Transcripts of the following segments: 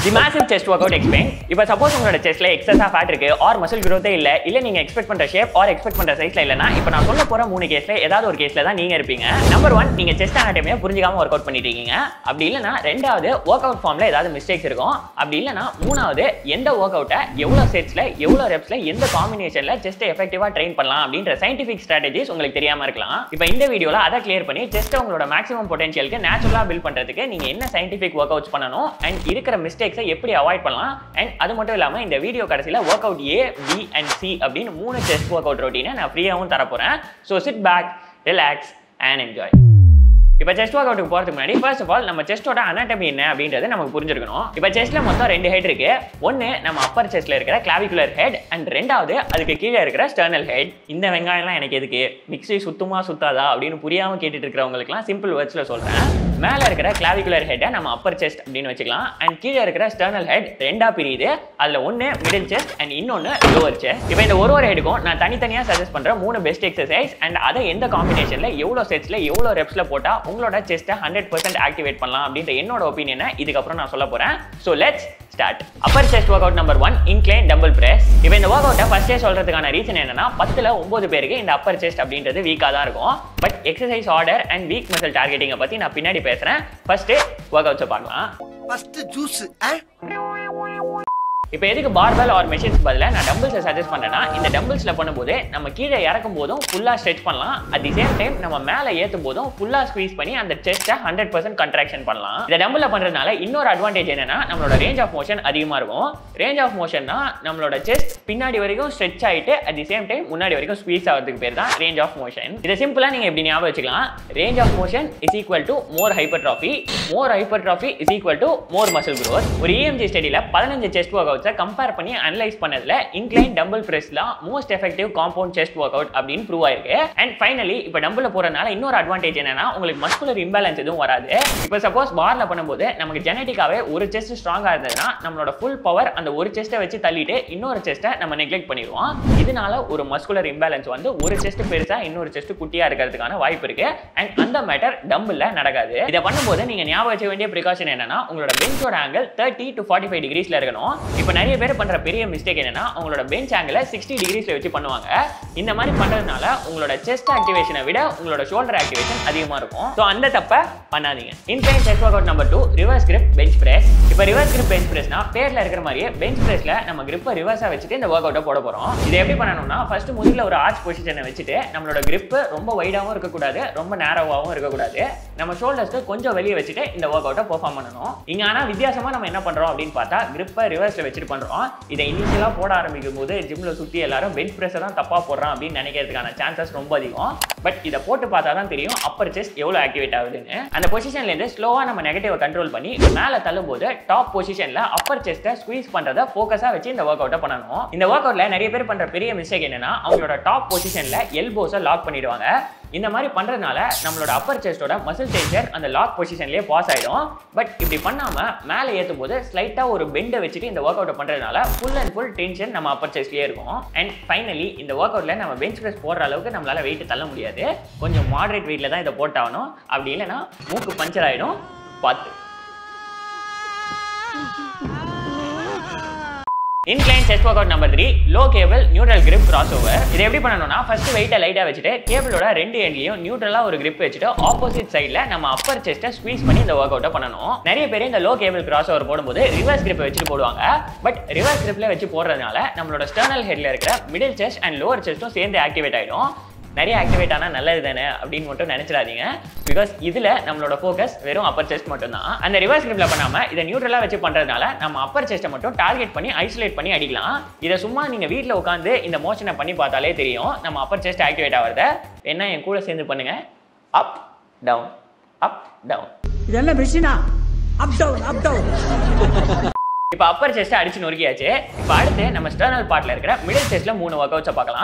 தி massive chest workout explain இப்போ suppose உங்களோட செஸ்ட்ல எக்ஸஸா ஃபேட் இருக்கு ஆர் மசில் growth இல்ல இல்ல நீங்க எக்ஸ்பெக்ட் பண்ற ஷேப் ஆர் எக்ஸ்பெக்ட் பண்ற சைஸ்ல இல்லனா இப்போ நான் சொல்ல போற மூணு கேஸ்ல ஏதாவது ஒரு கேஸ்ல தான் நீங்க இருப்பீங்க நம்பர் ஒன் நீங்க செஸ்ட் அனாட்டமியை புரிஞ்சுக்காம ஒர்க் அவுட் பண்ணிட்டு இருக்கீங்க அப்படி இல்லனா ரெண்டாவது ஒர்க் அவுட் ஃபார்ம்ல ஏதாவது மிஸ்டேக்ஸ் இருக்கும் அப்படி இல்லனா மூணாவது எந்த ஒர்க் அவுட்டை எவ்வளவு செட்ஸ்ல எவ்வளவு ரெப்ஸ்ல எந்த காம்பினேஷன்ல செஸ்ட் எஃபெக்டிவா ட்ரெயின் பண்ணலாம் அப்படின்ற சயின்டிபிக் ஸ்ட்ராட்டஜிஸ் உங்களுக்கு தெரியாம இருக்கலாம் இப்போ இந்த வீடியோல அதை கிளியர் பண்ணி செஸ்ட் உங்களோட மேக்ஸிமம் பொட்டன்ஷியலுக்கு நேச்சுரலா பில்ட் பண்றதுக்கு நீங்க என்ன சயின்டிபிக் ஒர்க் அவுட்ஸ் பண்ணணும் அண்ட் இருக்கிற மிஸ்டேக்ஸை எப்படி அவாய்ட் பண்ணலாம் அண்ட் அது மட்டும் இல்லாம இந்த வீடியோ கடைசியில workout A B and C அப்படின்னு மூணு செஸ்ட் ஒர்க் அவுட் ரொட்டீனை நான் ஃப்ரீயாகவும் தரப்போறேன் so sit back relax and enjoy இப்போ செஸ்ட் ஒர்க் அவுட்டுக்கு போகிறதுக்கு முன்னாடி ஃபர்ஸ்ட் ஆஃப் ஆல் நம்ம செஸ்டோட அனாட்டமி என்ன அப்படின்றது நமக்கு புரிஞ்சிருக்கணும் இப்போ செஸ்ட்ல மொத்தம் ரெண்டு ஹெட் இருக்கு ஒன்று நம்ம அப்பர் செஸ்ட்ல இருக்கிற கிளாவிகுலர் ஹெட் அண்ட் ரெண்டாவது அதுக்கு கீழே இருக்கிற ஸ்டர்னல் ஹெட் இந்த வெங்காயம்லாம் எனக்கு எதுக்கு மிக்ஸி சுத்தமா சுத்தாதா அப்படின்னு புரியாம கேட்டுட்டு இருக்கிறவங்களுக்குலாம் சிம்பிள் வேர்ட்ஸ்ல சொல்றேன் மேலே இருக்கிற கிளாவிகுலர் ஹெட்டை நம்ம அப்பர் செஸ்ட் அப்படின்னு வச்சுக்கலாம் அண்ட் கீழே இருக்கிற ஸ்டர்னல் ஹெட் ரெண்டா பிரியுது அதில் ஒன்று மிடில் செஸ்ட் அண்ட் இன்னொன்று லோவர் செஸ்ட் இப்போ இந்த ஒரு ஒரு ஹெடுக்கும் நான் தனித்தனியாக சஜஸ்ட் பண்ணுற மூணு பெஸ்ட் எக்ஸசைஸ் அண்ட் அதை எந்த காம்பினேஷனில் எவ்வளோ செட்ஸில் எவ்வளோ ரெப்ஸில் போட்டால் உங்களோட செஸ்ட்டை ஹண்ட்ரட் பர்சன்ட் ஆக்டிவேட் பண்ணலாம் அப்படின்ற என்னோட ஒப்பீனியனை இதுக்கப்புறம் நான் சொல்ல போகிறேன் so let's start upper chest workout number one incline dumbbell press இப்போ இந்த ஒர்க் அவுட்டை ஃபர்ஸ்டே சொல்றதுக்கான ரீசன் என்னன்னா பத்துல ஒன்பது பேருக்கு இந்த அப்பர் செஸ்ட் அப்படின்றது வீக்காக தான் இருக்கும் but exercise order and weak muscle டார்கெட்டிங்கை பற்றி நான் பின்னாடி பேசுகிறேன் ஃபர்ஸ்ட் ஒர்க் அவுட்ஸை பார்க்கலாம் ஃபர்ஸ்ட் ஜூஸ் இப்போ எதுக்கு பார்பல் ஆர் மெஷின்ஸ் பதிலாக நான் டம்பிள்ஸை சஜஸ்ட் பண்ணேன்னா இந்த டம்பிள்ஸில் பண்ணும்போது நம்ம கீழே இறக்கும் போதும் ஃபுல்லாக ஸ்ட்ரெச் பண்ணலாம் அட் தி சேம் டைம் நம்ம மேலே ஏற்றும் போதும் ஃபுல்லாக ஸ்குவீஸ் பண்ணி அந்த செஸ்ட்டை ஹண்ட்ரட் பர்சன்ட் கண்ட்ராக்ஷன் பண்ணலாம் இந்த டம்பிளில் பண்ணுறதுனால இன்னொரு அட்வான்டேஜ் என்னன்னா நம்மளோட ரேஞ்ச் ஆஃப் மோஷன் அதிகமாக இருக்கும் ரேஞ்ச் ஆஃப் மோஷன்னா நம்மளோட செஸ்ட் பின்னாடி வரைக்கும் ஸ்ட்ரெச் ஆகிட்டு அட் தி சேம் டைம் முன்னாடி வரைக்கும் ஸ்குவீஸ் ஆகிறதுக்கு பேர் தான் ரேஞ்ச் ஆஃப் மோஷன் இதை சிம்பிளாக நீங்கள் எப்படி ஞாபகம் வச்சுக்கலாம் range of motion is equal to more hypertrophy more hypertrophy is equal to more muscle growth ஒரு இஎம்ஜி ஸ்டடியில் பதினஞ்சு செஸ்ட் ஒர்க் அவுட்ஸை கம்பேர் பண்ணி அனலைஸ் பண்ணதுல இன்க்ளைன் டம்பிள் பிரஸ்லாம் most effective compound chest workout அப்படின்னு ப்ரூவ் ஆயிருக்கு அண்ட் ஃபைனலி இப்போ டம்பிள் போறதுனால இன்னொரு அட்வான்டேஜ் என்னன்னா உங்களுக்கு மஸ்குலர் இம்பேலன்ஸ் எதுவும் வராது இப்போ சப்போஸ் பார்ல பண்ணும்போது நமக்கு ஜெனட்டிக்காவே ஒரு செஸ்ட் ஸ்ட்ராங்கா இருந்ததுன்னா நம்மளோட ஃபுல் பவர் அந்த ஒரு செஸ்ட்டை வச்சு தள்ளிட்டு இன்னொரு செஸ்ட்டை நம்ம நெக்லெக்ட் பண்ணிடுவோம் இதனால ஒரு மஸ்குலர் இம்பேலன்ஸ் வந்து ஒரு செஸ்ட் பெருசா இன்னொரு செஸ்ட் குட்டியா இருக்கிறதுக்கான வாய்ப்பு இருக்கு அண்ட் அந்த மேட்டர் டம்பிள்ல நடக்காது இதை பண்ணும்போது நீங்க ஞாபகம் வச்ச வேண்டிய ப்ரிகாஷன் என்னன்னா உங்களோட பெஞ்சோட angle thirty to forty five டிகிரிஸ்ல இருக்கணும் இப்போ நிறைய பேர் பண்ற பெரிய மிஸ்டேக் என்னன்னா உங்களோட பெஞ்ச் ஆங்கிள சிக்ஸ்டி டிகிரிஸ்ல வச்சு பண்ணுவாங்க இந்த மாதிரி பண்றதுனால உங்களோட செஸ்ட் ஆக்டிவேஷனை விட உங்களோட ஷோல்டர் ஆக்டிவேஷன் அதிகமா இருக்கும் ஸோ அந்த தப்பை பண்ணாதீங்க incline chest workout number two reverse grip bench press இப்போ ரிவர்ஸ் கிரிப் பெஞ்ச் பிரஸ்னா பேர்ல இருக்கிற மாதிரியே பெஞ்ச் பிரஸ்ல நம்ம கிரிப்பை ரிவர்ஸா வச்சுட்டு இந்த ஒர்க் அவுட்டை போட போறோம் இதை எப்படி பண்ணணும்னா ஃபர்ஸ்ட் முதுகுல ஒரு ஆர்ச் பொசிஷனை வச்சுட்டு நம்மளோட grip ரொம்ப வைடாவும் இருக்கக்கூடாது ரொம்ப நேரோவாகவும் இருக்கக்கூடாது நம்ம ஷோல்டர்ஸ்க்கு கொஞ்சம் வெளியே வச்சுட்டு இந்த ஒர்க் அவுட்டை பெர்ஃபார்ம் பண்ணணும் இங்க ஆனா வித்தியாசமா நம்ம என்ன பண்றோம் அப்படின்னு பார்த்தா கிரிப்பை ரிவர்ஸ்ல வச்சுட்டு பண்றோம் இதை இனிஷியலா போட ஆரம்பிக்கும் போது ஜிம்ல சுத்தி எல்லாரும் பெஞ்ச் பிரஸ் தான் தப்பா போடுறான் அப்படின்னு நினைக்கிறதுக்கான சான்சஸ் ரொம்ப அதிகம் பட் இதை போட்டு பார்த்தா தான் தெரியும் அப்பர் செஸ்ட் எவ்வளவு ஆக்டிவேட் ஆகுதுன்னு அந்த பொசிஷன்ல இருந்து ஸ்லோவா நம்ம நெகட்டிவ் கண்ட்ரோல் பண்ணி மேல தள்ளும் போது டாப் பொசிஷன்ல அப்பர் செஸ்ட்டை ஸ்குவீஸ் பண்றத ஃபோக்கஸா வச்சு இந்த ஒர்க் அவுட்டை பண்ணணும் இந்த ஒர்க் அவுட்ல நிறைய பேர் பண்ற பெரிய மிஸ்டேக் என்னன்னா அவங்களோட டாப் பொசிஷன்ல எல்போஸை லாக் பண்ணிடுவாங்க இந்த மாதிரி பண்றதுனால நம்மளோட அப்பர் செஸ்டோட மசில் டென்ஷன் அந்த லாக் பொசிஷன்லயே பாஸ் ஆயிடும் பட் இப்படி பண்ணாம மேலே ஏற்றும் போது ஸ்லைட்டா ஒரு பெண்டை வச்சுட்டு இந்த ஒர்க் அவுட்டை பண்றதுனால ஃபுல் அண்ட் ஃபுல் டென்ஷன் நம்ம அப்பர் செஸ்ட்லயே இருக்கும் அண்ட் ஃபைனலி இந்த ஒர்க் அவுட்ல நம்ம பெஞ்ச் பிரஸ் போடுற அளவுக்கு நம்மளால வெயிட் தள்ள முடியாது கொஞ்சம் மாடரேட் வெயிட்ல தான் இதை போட்டாகணும் அப்படி இல்லைன்னா மூக்கு பஞ்சர் ஆயிடும் பார்த்து incline chest workout number three low cable neutral grip crossover இது எப்படி பண்ணணும்னா ஃபர்ஸ்ட் வெயிட்டை லைட்டாக வச்சுட்டு கேபிளோட ரெண்டு எண்ட்லையும் நியூட்ரலாக ஒரு கிரிப் வச்சுட்டு ஆப்போசிட் சைடில் நம்ம அப்பர் செஸ்ட்டை ஸ்குவீஸ் பண்ணி இந்த ஒர்க் அவுட்டை பண்ணணும் நிறைய பேர் இந்த லோ கேபிள் கிராஸ் ஓவர் போடும்போது ரிவர்ஸ் கிரிப் வச்சுட்டு போடுவாங்க பட் ரிவர்ஸ் கிரிப்ல வச்சு போடுறதுனால நம்மளோட ஸ்டர்னல் ஹெட்ல இருக்கிற மிடில் செஸ்ட் அண்ட் லோவர் செஸ்ட்டும் சேர்ந்து ஆக்டிவேட் ஆயிடும் நிறைய ஆக்டிவேட் ஆனால் நல்லது தானே அப்படின்னு மட்டும் நினைச்சிடாதீங்க பிகாஸ் இதில் நம்மளோட ஃபோக்கஸ் வெறும் அப்பர் செஸ்ட் மட்டும் தான் அந்த ரிவர்ஸ் கிரிப்ல பண்ணாமல் இதை நியூட்ரலாக வச்சு பண்ணுறதுனால நம்ம அப்பர் செஸ்ட்டை மட்டும் டார்கெட் பண்ணி ஐசோலேட் பண்ணி அடிக்கலாம் இதை சும்மா நீங்கள் வீட்டில் உட்காந்து இந்த மோஷனை பண்ணி பார்த்தாலே தெரியும் நம்ம அப்பர் செஸ்ட் ஆக்டிவேட் ஆகிறத என்ன என் கூட சேர்ந்து பண்ணுங்க அப் டவுன் அப் டவுன் இதெல்லாம் மிஷினா அப் டவுன் அப் டவுன் இப்போ அப்பர் செஸ்ட்டை அடிச்சு நொறுக்கியாச்சு இப்போ அடுத்து நம்ம ஸ்டர்னல் பார்ட்ல இருக்கிற மிடில் செஸ்ட்ல மூணு ஒர்க் அவுட்ஸை பார்க்கலாம் அது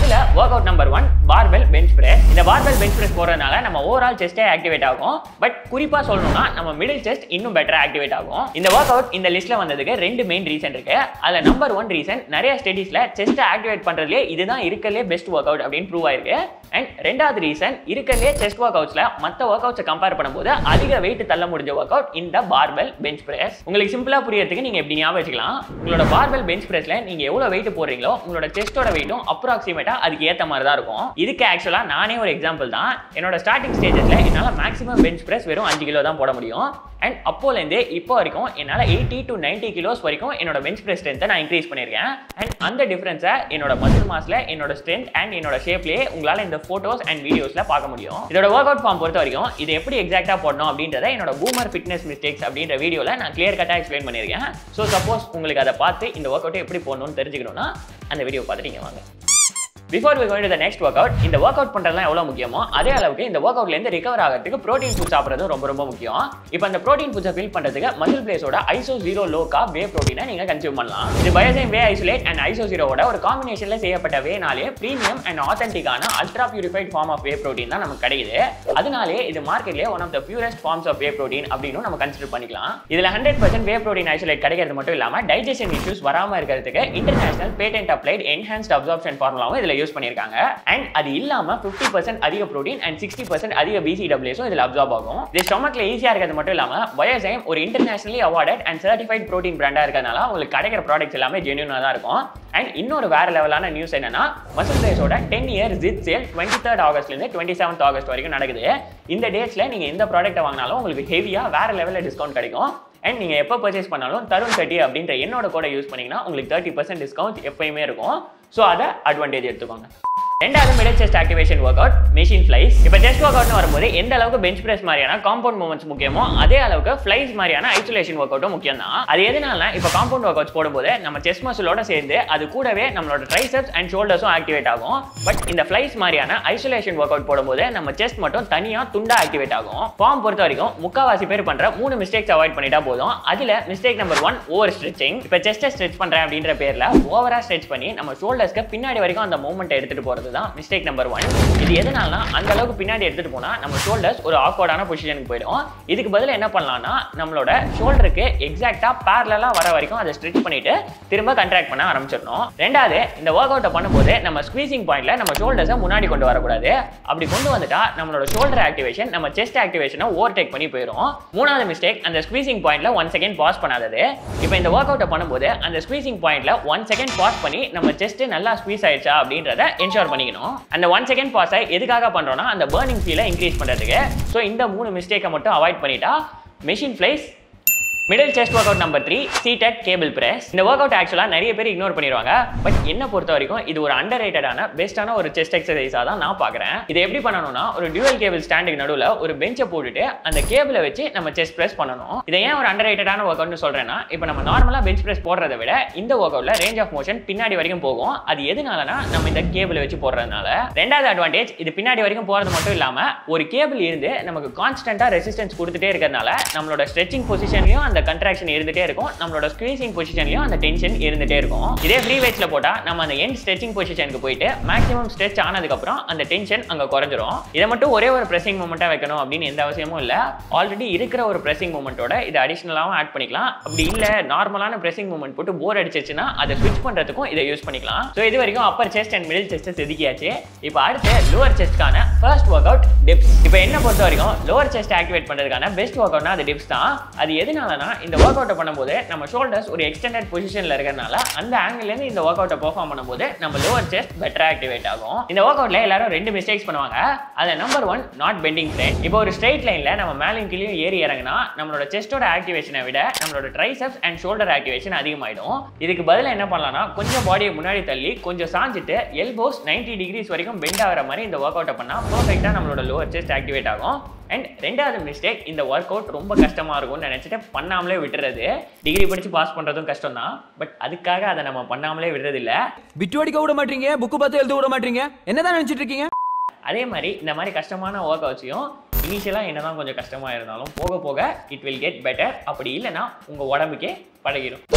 அதுல workout number one barbell bench press இந்த பார்பெல் பெஞ்ச் பிரஸ் போறதுனால நம்ம ஓவரால் செஸ்டே ஆக்டிவேட் ஆகும் பட் குறிப்பா சொல்லணும்னா நம்ம மிடில் செஸ்ட் இன்னும் பெட்டரா ஆக்டிவேட் ஆகும் இந்த ஒர்க் அவுட் இந்த லிஸ்ட்ல வந்ததுக்கு ரெண்டு மெயின் ரீசன் இருக்கு அதுல நம்பர் ஒன் ரீசன் நிறைய ஸ்டடிஸ்ல செஸ்ட் ஆக்டிவேட் பண்றதுலே இதுதான் இருக்கலே பெஸ்ட் ஒர்க் அவுட் அப்படின்னு ப்ரூவ் ஆயிருக்கு அண்ட் ரெண்டாவது ரீசன் இருக்கலே செஸ்ட் ஒர்க் அவுட்ஸ்ல மற்ற ஒர்க் அவுட்ஸை கம்பேர் பண்ணும்போது அதிக வெயிட் தள்ள முடிஞ்ச ஒர்க் அவுட் இந்த பார்பெல் பெஞ்ச் பிரஸ் உங்களுக்கு சிம்பிளா புரியறதுக்கு நீங்க எப்படி ஞாபகம் வச்சுக்கலாம் உங்களோட பார்பெல் பெஞ்ச் பிரஸ்ல நீங்க எவ்வளவு வெயிட் போடுறீங்களோ உங்களோட செஸ்டோட வெயிட்டும் அப்ராக்சிமேட்டா அதுக்கு ஏத்த மாதிரி தான் இருக்கும் இதுக்கு ஆக்சுவலா நானே ஒரு எக்ஸாம்பிள் தான் என்னோட ஸ்டார்டிங் ஸ்டேஜஸ்ல என்னால மேக்ஸிமம் பெஞ்ச் பிரஸ் வெறும் அஞ்சு கிலோ தான் போட முடியும் அண்ட் அப்போலேருந்தே இப்போ வரைக்கும் என்னால் எயிட்டி டு நைன்டி கிலோஸ் வரைக்கும் என்னோட பெஞ்ச் பிரஸ் ஸ்ட்ரென்த்தை நான் இன்க்ரீஸ் பண்ணியிருக்கேன் அண்ட் அந்த டிஃபரன்ஸை என்னோட மசில் மாஸ்ல என்னோட ஸ்ட்ரென்த் அண்ட் என்னோட ஷேப்லேயே உங்களால் இந்த ஃபோட்டோஸ் அண்ட் வீடியோஸில் பார்க்க முடியும் இதோட ஒர்க் அவுட் ஃபார்ம் பொறுத்த வரைக்கும் இது எப்படி எக்ஸாக்டாக போடணும் அப்படின்றத என்னோட பூமர் ஃபிட்னஸ் மிஸ்டேக்ஸ் அப்படின்ற வீடியோவில் நான் கிளியர் கட்டாக எக்ஸ்பிளைன் பண்ணியிருக்கேன் ஸோ சப்போஸ் உங்களுக்கு அதை பார்த்து இந்த ஒர்க் அவுட்டை எப்படி போடணும்னு தெரிஞ்சுக்கணும்னா அந்த வீடியோ பார்த்துட்டு இங்க வாங்க before we going the next workout இந்த ஒர்க் அவுட் பண்ணுறதுலாம் எவ்வளோ முக்கியமோ அதே அளவுக்கு இந்த ஒர்க் அவுட்லேருந்து ரிகவர் ஆகிறதுக்கு ப்ரோட்டீன் ஃபுட் சாப்பிட்றதும் ரொம்ப ரொம்ப முக்கியம் இப்போ அந்த ப்ரோட்டீன் ஃபுட்ஸை ஃபில் பண்ணுறதுக்கு மசில் பிளேஸோட iso zero low carb whey ப்ரோட்டீனை நீங்கள் கன்சியூம் பண்ணலாம் இது Biozyme whey isolate and iso ஜீரோவோட ஒரு காம்பினேஷனில் செய்யப்பட்ட வேனாலே ப்ரீமியம் அண்ட் ஆத்தென்டிக்கான ultra purified form of whey protein தான் நமக்கு கிடைக்குது அதனாலே இது மார்க்கெட்லேயே one of the purest forms of whey protein அப்படின்னு நம்ம கன்சிடர் பண்ணிக்கலாம் இதில் hundred percent whey protein isolate கிடைக்கிறது மட்டும் இல்லாமல் டைஜஷன் இஷ்யூஸ் வராமல் இருக்கிறதுக்கு international patent applied enhanced absorption ஃபார்முலாவும் இதில் யூஸ் பண்ணியிருக்காங்க அண்ட் அது இல்லாம ஃபிஃப்டி பர்சன்ட் அதிக ப்ரோட்டீன் அண்ட் சிக்ஸ்டி பர்சன்ட் அதிக பிசிடபிள்யூஸும் இதில் அப்சார்ப் ஆகும் இது ஸ்டொமக்ல ஈஸியாக இருக்கிறது மட்டும் இல்லாம பயோசைம் ஒரு internationally awarded and certified protein பிராண்டா இருக்கிறதுனால உங்களுக்கு கிடைக்கிற ப்ராடக்ட்ஸ் எல்லாமே ஜென்யூனாக தான் இருக்கும் அண்ட் இன்னொரு வேற லெவலான நியூஸ் என்னன்னா மசில் பிளேஸோட டென் இயர் ஜித் சேல் டுவெண்ட்டி தேர்ட் ஆகஸ்ட்லேருந்து டுவெண்ட்டி செவன்த் ஆகஸ்ட் வரைக்கும் நடக்குது இந்த டேட்ஸ்ல நீங்க எந்த ப்ராடக்ட்டை வாங்கினாலும் உங்களுக்கு ஹெவியா வேற லெவலில் டிஸ்கவுண்ட் கிடைக்கும் அண்ட் நீங்கள் எப்போ பர்ச்சேஸ் பண்ணாலும் தருண் தேர்ட்டி அப்படின்ற என்னோட கோடை யூஸ் பண்ணீங்கன்னா உங்களுக்கு தேர்ட்டி பர்சன்ட் டிஸ்கவுண்ட் எப்பயுமே இருக்கும் ஸோ அதை அட்வான்டேஜ் எடுத்துக்கோங்க ரெண்டாவது middle chest activation workout machine flies இப்போ செஸ்ட் ஒர்க் அவுட்னு வரும்போது எந்த அளவுக்கு பெஞ்ச் பிரஸ் மாதிரியான காம்பவுண்ட் மூவ்மெண்ட்ஸ் முக்கியமோ அதே அளவுக்கு ஃப்ளைஸ் மாதிரியான ஐசோலேஷன் ஒர்க் அவுட்டும் முக்கியம் தான் அது எதனால இப்போ காம்பவுண்ட் ஒர்க் அவுட்ஸ் போடும்போது நம்ம செஸ்ட் மசிலோட சேர்ந்து அது கூடவே நம்மளோட ட்ரைசெப்ஸ் அண்ட் ஷோல்டர்ஸும் ஆக்டிவேட் ஆகும் பட் இந்த ஃப்ளைஸ் மாதிரியான ஐசோலேஷன் ஒர்க் அவுட் போடும்போது நம்ம செஸ்ட் மட்டும் தனியாக துண்டா ஆக்டிவேட் ஆகும் ஃபார்ம் பொறுத்த வரைக்கும் முக்காவாசி பேர் பண்ற மூணு மிஸ்டேக்ஸ் அவாய்ட் பண்ணிட்டா போதும் அதுல mistake number one over stretching இப்போ செஸ்ட்டை ஸ்ட்ரெச் பண்றேன் அப்படின்ற பேர்ல ஓவரா ஸ்ட்ரெச் பண்ணி நம்ம ஷோல்டர்ஸ்க்கு பின்னாடி வரைக்கும் அந்த மூவ்மெண்ட் எடுத்துட்டு போறது தான் மிஸ்டேக் நம்பர் ஒன் இது எதனாலனா அந்த அளவுக்கு பின்னாடி எடுத்துட்டு போனா நம்ம ஷோல்டர்ஸ் ஒரு ஆக்வர்டான பொசிஷனுக்கு போயிடும் இதுக்கு பதிலா என்ன பண்ணலாம்னா நம்மளோட ஷோல்டருக்கு எக்ஸாக்டா பேரலா வர வரைக்கும் அதை ஸ்ட்ரெச் பண்ணிட்டு திரும்ப கண்ட்ராக்ட் பண்ண ஆரம்பிச்சிடணும் ரெண்டாவது இந்த ஒர்க் அவுட்டை பண்ணும்போது நம்ம ஸ்குவீசிங் பாயிண்ட்ல நம்ம ஷோல்டர்ஸை முன்னாடி கொண்டு வரக்கூடாது அப்படி கொண்டு வந்துட்டா நம்மளோட ஷோல்டர் ஆக்டிவேஷன் நம்ம செஸ்ட் ஆக்டிவேஷனை ஓவர்டேக் பண்ணி போயிடும் மூணாவது மிஸ்டேக் அந்த ஸ்குவீசிங் பாயிண்ட்ல ஒன் செகண்ட் பாஸ் பண்ணாதது இப்போ இந்த ஒர்க் அவுட்டை பண்ணும்போது அந்த ஸ்குவீசிங் பாயிண்ட்ல ஒன் செகண்ட் பாஸ் பண்ணி நம்ம செஸ்ட் நல்லா ஸ்குவீஸ் ஆயிடுச்சா அப்படின்றத என்ஷோர் பண்ணிக்கணும் அந்த ஒன் செகண்ட் பாஸை எதுக்காக பண்றோம்னா அந்த பேர்னிங் ஃபீலை இன்க்ரீஸ் பண்றதுக்கு ஸோ இந்த மூணு மிஸ்டேக்கை மட்டும் அவாய்ட் பண்ணிட்டா machine flies middle chest workout number three seated cable press இந்த ஒர்க் அவுட் ஆக்சுவலாக நிறைய பேர் இக்னோர் பண்ணிடுவாங்க பட் என்ன பொறுத்த வரைக்கும் இது ஒரு அண்டர் ரேட்டடான பெஸ்ட்டான ஒரு செஸ்ட் எக்ஸசைஸாக தான் நான் பார்க்குறேன் இதை எப்படி பண்ணணும்னா ஒரு டியூவல் கேபிள் ஸ்டாண்டுக்கு நடுவில் ஒரு பெஞ்சை போட்டுட்டு அந்த கேபிளை வச்சு நம்ம செஸ்ட் ப்ரெஸ் பண்ணணும் இதை ஏன் ஒரு அண்டர் ரேட்டடான ஒர்க் அவுட்னு சொல்கிறேன்னா இப்போ நம்ம நார்மலாக பெஞ்ச் ப்ரெஸ் போடுறதை விட இந்த ஒர்க் அவுட்ல ரேஞ்ச் ஆஃப் மோஷன் பின்னாடி வரைக்கும் போகும் அது எதனாலனா நம்ம இந்த கேபிளை வச்சு போடுறதுனால ரெண்டாவது அட்வான்டேஜ் இது பின்னாடி வரைக்கும் போகிறது மட்டும் இல்லாமல் ஒரு கேபிள் இருந்து நமக்கு கான்ஸ்டன்ட்டாக ரெசிஸ்டன்ஸ் கொடுத்துட்டே இருக்கிறதுனால நம்மளோட ஸ்ட்ரெச்சிங் பொசிஷன்லையும் அந்த கண்ட்ராக்ஷன் இருந்துட்டே இருக்கும் நம்மளோட ஸ்குவீசிங் பொசிஷன்லையும் அந்த டென்ஷன் இருந்துட்டே இருக்கும் இதே ஃப்ரீ வெயிட்ஸ்ல போட்டா நம்ம அந்த எண்ட் ஸ்ட்ரெச்சிங் பொசிஷனுக்கு போயிட்டு மேக்ஸிமம் ஸ்ட்ரெச் ஆனதுக்கு அப்புறம் அந்த டென்ஷன் அங்க குறைஞ்சிரும் இதை மட்டும் ஒரே ஒரு பிரessing மூமெண்ட்டா வைக்கணும் அப்படின்னு எந்த அவசியமும் இல்ல ஆல்ரெடி இருக்கிற ஒரு பிரessing மூமெண்ட்டோட இது அடிஷனலாகவும் ஆட் பண்ணிக்கலாம் அப்படி இல்ல நார்மலான பிரessing மூமெண்ட் போட்டு போர் அடிச்சிருச்சுன்னா அதை ஸ்விட்ச் பண்றதுக்கும் இதை யூஸ் பண்ணிக்கலாம் ஸோ இது வரைக்கும் upper chest and middle chest செதுக்கியாச்சு இப்போ அடுத்து லோவர் செஸ்ட்கான ஃபர்ஸ்ட் ஒர்க் அவுட் டிப்ஸ் இப்போ என்ன பொறுத்த வரைக்கும் லோவர் செஸ்ட் ஆக்டிவேட் பண்றதுக்கான பெஸ்ட் ஒர்க் அவுட்னா அது டிப்ஸ் தான் அது எதனாலனா இந்த ஒர்க் அவுட்டை பண்ணும்போது நம்ம ஷோல்டர்ஸ் ஒரு எக்ஸ்டெண்டட் பொசிஷன்ல இருக்கிறதுனால அந்த ஆங்கிள் இருந்து இந்த ஒர்க் அவுட்டை பெர்ஃபார்ம் பண்ணும்போது நம்ம லோவர் செஸ்ட் பெட்டரா ஆக்டிவேட் ஆகும் இந்த ஒர்க் அவுட்ல எல்லாரும் ரெண்டு மிஸ்டேக்ஸ் பண்ணுவாங்க அது number one not bending frame இப்போ ஒரு ஸ்ட்ரெயிட் லைன்ல நம்ம மேலும் கீழயும் ஏறி இறங்கினா நம்மளோட செஸ்டோட ஆக்டிவேஷனை விட நம்மளோட ட்ரைசெப்ஸ் அண்ட் ஷோல்டர் ஆக்டிவேஷன் அதிகமாயிடும் இதுக்கு பதிலா என்ன பண்ணலாம்னா கொஞ்சம் பாடியை முன்னாடி தள்ளி கொஞ்சம் சாஞ்சிட்டு எல்போஸ் 90 டிகிரிஸ் வரைக்கும் பெண்ட் ஆகிற மாதிரி இந்த ஒர்க் அவுட்டை பண்ணா பர்ஃபெக்டா நம்மளோட லோவர் செஸ்ட் ஆக்டிவேட் ஆகும் அண்ட் ரெண்டாவது மிஸ்டேக் இந்த ஒர்க் அவுட் ரொம்ப கஷ்டமா இருக்கும்னு நினைச்சிட்டு பண்ணாமலே விட்டுறது டிகிரி படிச்சு பாஸ் பண்றதும் கஷ்டம் தான் பட் அதுக்காக அதை நம்ம பண்ணாமலே விடுறது இல்ல பிட்டு அடிக்க விட மாட்டீங்க புக்கு பார்த்து எழுத விட மாட்டீங்க என்னதான் நினைச்சிட்டு இருக்கீங்க அதே மாதிரி இந்த மாதிரி கஷ்டமான ஒர்க் அவுட்ஸையும் இனிஷியலாக என்னதான் கொஞ்சம் கஷ்டமா இருந்தாலும் போக போக இட் வில் கெட் பெட்டர் அப்படி இல்லைன்னா உங்க உடம்புக்கே பழகிடும்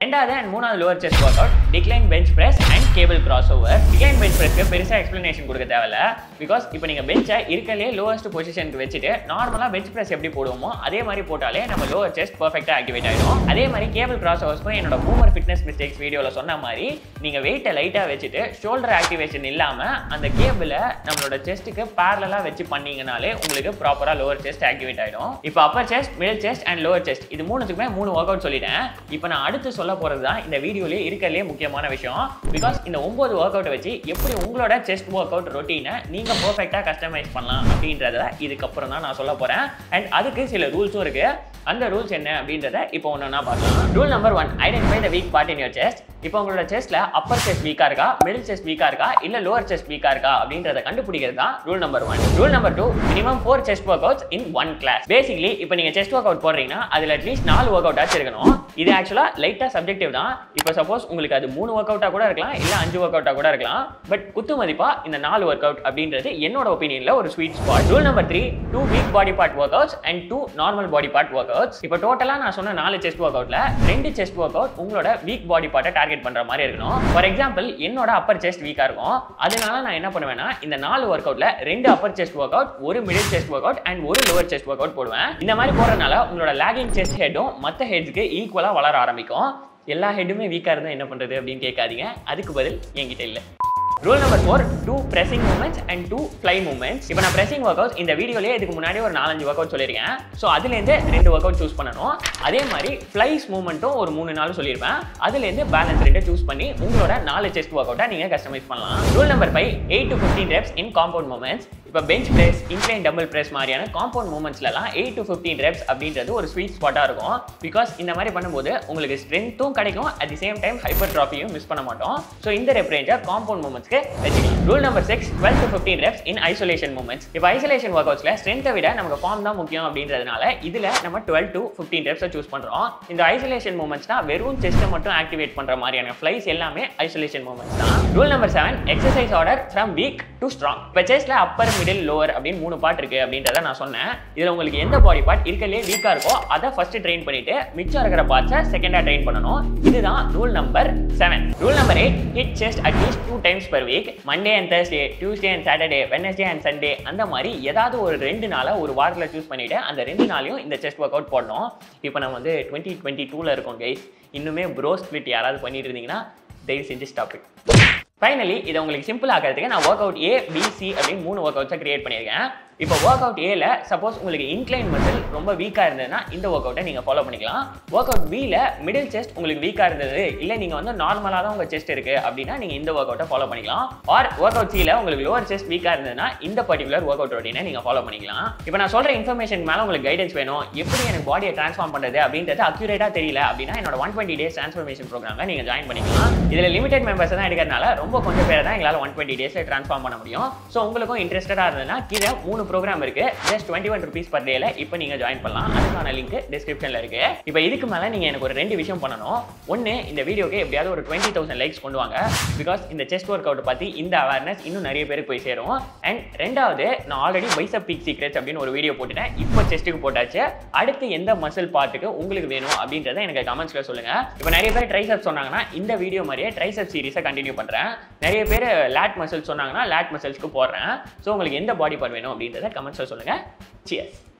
ரெண்டாவது அண்ட் மூணாவது lower chest workout decline bench press and cable crossover decline bench பிரஸ்க்கு பெருசாக எக்ஸ்பிளனேஷன் கொடுக்க தேவையில்ல பிகாஸ் இப்போ நீங்கள் பெஞ்சை இருக்கலே லோவஸ்ட் பொசிஷனுக்கு வச்சுட்டு நார்மலாக பெஞ்ச் பிரஸ் எப்படி போடுவோமோ அதே மாதிரி போட்டாலே நம்ம லோவர் செஸ்ட் பர்ஃபெக்டாக ஆக்டிவேட் ஆகிடும் அதே மாதிரி கேபிள் கிராஸ் ஓவர்ஸ்க்கும் என்னோட பூமர் ஃபிட்னஸ் மிஸ்டேக்ஸ் வீடியோவில் சொன்ன மாதிரி நீங்கள் வெயிட்டை லைட்டாக வச்சுட்டு ஷோல்டர் ஆக்டிவேஷன் இல்லாமல் அந்த கேபிளை நம்மளோட செஸ்ட்டுக்கு பேரலாக வச்சு பண்ணீங்கனாலே உங்களுக்கு ப்ராப்பராக லோவர் செஸ்ட் ஆக்டிவேட் ஆகிடும் இப்போ upper chest middle chest and lower chest இது மூணுத்துக்குமே மூணு ஒர்க் அவுட் சொல்லிட்டேன் இப்போ நான் அடுத்து சொல்ல போகிறது தான் இந்த வீடியோலேயே இருக்கிறதுலே முக்கியமான விஷயம் பிகாஸ் இந்த ஒம்பது ஒர்க் அவுட்டை வச்சு எப்படி உங்களோட செஸ்ட் ஒர்க் அவுட் ரொட்டீனை நீங்கள் பர்ஃபெக்டாக கஸ்டமைஸ் பண்ணலாம் அப்படின்றத இதுக்கப்புறம் தான் நான் சொல்ல போகிறேன் அண்ட் அதுக்கு சில ரூல்ஸும் இருக்குது அந்த ரூல்ஸ் என்ன அப்படின்றத இப்போ ஒன்று ஒன்றா பார்க்கலாம் rule number one identify the weak part in your chest இப்போ உங்களோட செஸ்ட்ல அப்பர் செஸ்ட் வீக்காக இருக்கா மிடில் செஸ்ட் வீக்காக இருக்கா இல்லை லோவர் செஸ்ட் வீக்காக இருக்கா அப்படின்றத கண்டுபிடிக்கிறது தான் rule number one rule number two minimum four chest workouts in one class basically இப்போ நீங்கள் செஸ்ட் ஒர்க் அவுட் போடுறீங்கன்னா அதில் அட்லீஸ்ட் நாலு ஒர்க் அவுட் ஆச்சு இருக்கணும் இது ஆக்சுவலாக லைட்டாக சப்ஜெக்டிவ் தான் இப்போ சப்போஸ் உங்களுக்கு அது மூணு ஒர்க் அவுட்டாக கூட இருக்கலாம் இல்லை அஞ்சு ஒர்க் அவுட்டாக கூட இருக்கலாம் பட் குத்து மதிப்பா இந்த நாலு ஒர்க் அவுட் அப்படின்றது என்னோட ஒப்பீனியன்ல ஒரு sweet spot rule number three two weak body part workouts and two normal body part workouts இப்போ டோட்டலாக நான் சொன்ன நாலு செஸ்ட் ஒர்க் அவுட்ல ரெண்டு செஸ்ட் ஒர்க் அவுட் உங்களோட வீக் பாடி பார்ட்டை டார்கெட் பண்ற மாதிரி இருக்கணும் ஃபார் எக்ஸாம்பிள் என்னோட அப்பர் செஸ்ட் வீக்காக இருக்கும் அதனால நான் என்ன பண்ணுவேன்னா இந்த நாலு ஒர்க் அவுட்ல ரெண்டு அப்பர் செஸ்ட் ஒர்க் அவுட் ஒரு middle chest workout and ஒரு லோவர் செஸ்ட் ஒர்க் அவுட் போடுவேன் இந்த மாதிரி போடுறதுனால உங்களோட லேகிங் செஸ்ட் ஹெட்டும் மற்ற ஹெட்ஸ்க்கு ஈக்குவலாக வளர ஆரம்பிக்கும் எல்லா ஹெட்டுமே வீக்காக இருந்தால் என்ன பண்ணுறது அப்படின்னு கேட்காதீங்க அதுக்கு பதில் என்கிட்ட இல்லை rule number four two pressing movements and two fly movements இப்போ நான் pressing ஒர்க் அவுட் இந்த வீடியோலேயே இதுக்கு முன்னாடி ஒரு நாலஞ்சு ஒர்க் அவுட் சொல்லியிருக்கேன் ஸோ அதுலேருந்து ரெண்டு ஒர்க் அவுட் சூஸ் பண்ணணும் அதே மாதிரி ஃப்ளைஸ் மூமெண்ட்டும் ஒரு மூணு நாள் சொல்லியிருப்பேன் அதுலேருந்து பேலன்ஸ் ரெண்டு சூஸ் பண்ணி உங்களோட நாலு செஸ்ட் ஒர்க் அவுட்டை நீங்கள் கஸ்டமைஸ் பண்ணலாம் rule number five eight to fifteen reps in compound movements இப்போ bench press incline dumbbell press மாதிரியான காம்பவுண்ட் மூமெண்ட்ஸ்லாம் எயிட் டு ஃபிஃப்டீன் ரெப்ஸ் அப்படின்றது ஒரு ஸ்வீட் ஸ்பாட்டாக இருக்கும் பிகாஸ் இந்த மாதிரி பண்ணும்போது உங்களுக்கு ஸ்ட்ரென்த்தும் கிடைக்கும் அட் தி சேம் டைம் ஹைப்பர் ட்ராஃபியும் மிஸ் பண்ண மாட்டோம் ஸோ இந்த ரெப் ரேஞ்சை காம்பவுண்ட் மூமெண்ட்ஸ்க்கு வச்சுக்கலாம் rule number six twelve to fifteen reps in isolation movements இப்போ ஐசோலேஷன் ஒர்க் அவுட்ஸ்ல ஸ்ட்ரென்த்தை விட நமக்கு ஃபார்ம் தான் முக்கியம் அப்படின்றதுனால இதில் நம்ம டுவெல் டு ஃபிஃப்டீன் ரெப்ஸை சூஸ் பண்ணுறோம் இந்த ஐசோலேஷன் மூமெண்ட்ஸ்னா வெறும் செஸ்ட்டை மட்டும் ஆக்டிவேட் பண்ணுற மாதிரியான ஃப்ளைஸ் எல்லாமே ஐசோலேஷன் மூமெண்ட்ஸ் தான் rule number seven exercise order from weak to strong இப்போ செஸ்ட்ல அப்பர் மிடில் லோவர் அப்படின்னு மூணு பார்ட் இருக்கு அப்படின்றத நான் சொன்னேன் இதில் உங்களுக்கு எந்த பாடி பார்ட் இருக்கலே வீக்காக இருக்கோ அதை ஃபர்ஸ்ட் ட்ரெயின் பண்ணிட்டு மிச்சம் இருக்கிற பார்ட்ஸை செகண்டாக ட்ரெயின் பண்ணணும் இதுதான் rule number seven rule number eight hit chest at least two times per week Monday and Thursday Tuesday and Saturday Wednesday and Sunday அந்த மாதிரி ஏதாவது ஒரு ரெண்டு நாளை ஒரு வாரத்தில் சூஸ் பண்ணிட்டு அந்த ரெண்டு நாளையும் இந்த செஸ்ட் ஒர்க் அவுட் போடணும் இப்போ நம்ம வந்து டுவெண்ட்டி டுவெண்ட்டி டூவில் இருக்கோம் கைஸ் இன்னுமே ப்ரோ ஸ்பிளிட் யாராவது பண்ணிட்டு இருந்தீங்கன்னா தயவு செஞ்சு ஸ்டாப் இட் ஃபைனலி இதை உங்களுக்கு சிம்பிள் ஆக்கிறதுக்கு நான் ஒர்க் அவுட் ஏ பிசி அப்படின்னு மூணு ஒர்க் அவுட்ஸை கிரியேட் பண்ணியிருக்கேன் இப்போ ஒர்க் அவுட் ஏல சப்போஸ் உங்களுக்கு இன்க்ளைன் மசில் ரொம்ப வீக்காக இருந்ததுன்னா இந்த ஒர்க் அவுட்டை நீங்கள் ஃபாலோ பண்ணிக்கலாம் ஒர்க் அவுட் பியில் மிடில் செஸ்ட் உங்களுக்கு வீக்காக இருந்தது இல்லை நீங்கள் வந்து நார்மலாக தான் உங்கள் செஸ்ட் இருக்குது அப்படின்னா நீங்கள் இந்த ஒர்க் அவுட்டை ஃபாலோ பண்ணிக்கலாம் ஆர் ஒர்க் அவுட் சியில் உங்களுக்கு லோவர் செஸ்ட் வீக்காக இருந்ததுன்னா இந்த பர்டிகுலர் ஒர்க் அவுட் ரொட்டீனை நீங்கள் ஃபாலோ பண்ணிக்கலாம் இப்போ நான் சொல்கிற இன்ஃபர்மேஷன் மேலே உங்களுக்கு கைடன்ஸ் வேணும் எப்படி எனக்கு பாடியை ட்ரான்ஸ்ஃபார்ம் பண்ணுறது அப்படின்றது அக்யூரேட்டாக தெரியல அப்படின்னா என்னோட ஒன் டுவெண்ட்டி டேஸ் ட்ரான்ஸ்ஃபர்மேஷன் ப்ரோக்ராமில் நீங்கள் ஜாயின் பண்ணிக்கலாம் இதில் லிமிடெட் மெம்பர்ஸ் தான் எடுக்கிறதுனால ரொம்ப கொஞ்சம் பேர் தான் எங்களால் ஒன் டுவெண்ட்டி டேஸில் ட்ரான்ஸ்ஃபார்ம் பண்ண முடியும் ஸோ உங்களுக்கும் இன்ட்ரெஸ்டடாக இருந்ததுன்னா கீழே மூணு ப்ரோக்ராம் இருக்குது just twenty one rupees per டேல இப்போ நீங்கள் ஜாயின் பண்ணலாம் அதுக்கான லிங்க் டிஸ்கிரிப்ஷனில் இருக்கு இப்போ இதுக்கு மேலே நீங்கள் எனக்கு ஒரு ரெண்டு விஷயம் பண்ணணும் ஒன்று இந்த வீடியோக்கு எப்படியாவது ஒரு டுவெண்ட்டி தௌசண்ட் லைக்ஸ் கொண்டு வாங்க பிகாஸ் இந்த செஸ்ட் ஒர்க் அவுட் பற்றி இந்த அவேர்னஸ் இன்னும் நிறைய பேருக்கு போய் சேரும் அண்ட் ரெண்டாவது நான் ஆல்ரெடி பைசப் பீக் சீக்ரெட்ஸ் அப்படின்னு ஒரு வீடியோ போட்டுட்டேன் இப்போ செஸ்ட்டுக்கு போட்டாச்சு அடுத்து எந்த மசில் பார்ட்டுக்கு உங்களுக்கு வேணும் அப்படின்றத எனக்கு கமெண்ட்ஸில் சொல்லுங்க இப்போ நிறைய பேர் ட்ரைசப் சொன்னாங்கன்னா இந்த வீடியோ மாதிரியே ட்ரைசப் சீரிஸை கண்டினியூ பண்ணுறேன் நிறைய பேர் லேட் மசில்ஸ் சொன்னாங்கன்னா லேட் மசில்ஸ்க்கு போடுறேன் ஸோ உங்களுக்கு எந்த பாடி பார்ட் வேணும் அப்படின்றத கமெண்ட்ஸில் சொல்லுங்கள் சியர்ஸ்